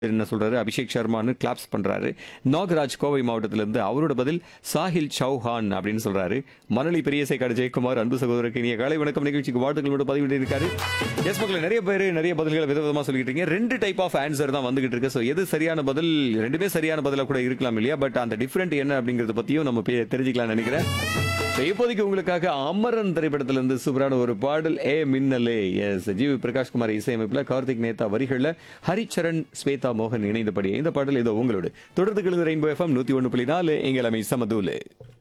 என்ன சொல்றாரு அபிஷேக் சர்மான்னு கிளாப்ஸ் பண்றாரு நாகராஜ் கோவை மாவட்டத்திலிருந்து அவரோட பதில் சாஹில் சௌஹான் அப்படின்னு சொல்றாரு மணலி பெரியசை காடு ஜெயக்குமார் அன்பு சகோதரருக்கு இனிய காலை வணக்கம் நிகழ்ச்சிக்கு வாழ்த்துக்கள் மட்டும் பதிவிட்டு இருக்காரு எஸ் மக்கள் நிறைய பேர் நிறைய பதில்களை விதவிதமா சொல்லிட்டு இருக்கீங்க ரெண்டு டைப் ஆஃப் ஆன்சர் தான் வந்துகிட்டு இருக்கு ஸோ எது சரியான பதில் ரெண்டுமே சரியான பதிலா கூட இருக்கலாம் இல்லையா பட் அந்த டிஃபரெண்ட் என்ன அப்படிங்கறத பத்தியும் நம்ம பே- தெரிஞ்சுக்கலாம்னு நினைக்கிறேன் So, இப்போதைக்கு உங்களுக்காக அமரன் திரைப்படத்திலிருந்து சூப்பரான ஒரு பாடல் ஏ மின்னலே எஸ் ஜிவி பிரகாஷ் குமார் இசையமைப்புல கார்த்திக் நேதா வரிகள்ல ஹரிச்சரண் ஸ்வேதா மோகன் இணைந்தபடி இந்த பாடல் ஏதோ உங்களோட தொடர்ந்து கழுது ரெயின்போ எஃப்எம் நூத்தி ஒன்று புள்ளி நாலு எங்கள் அமை சமதூலு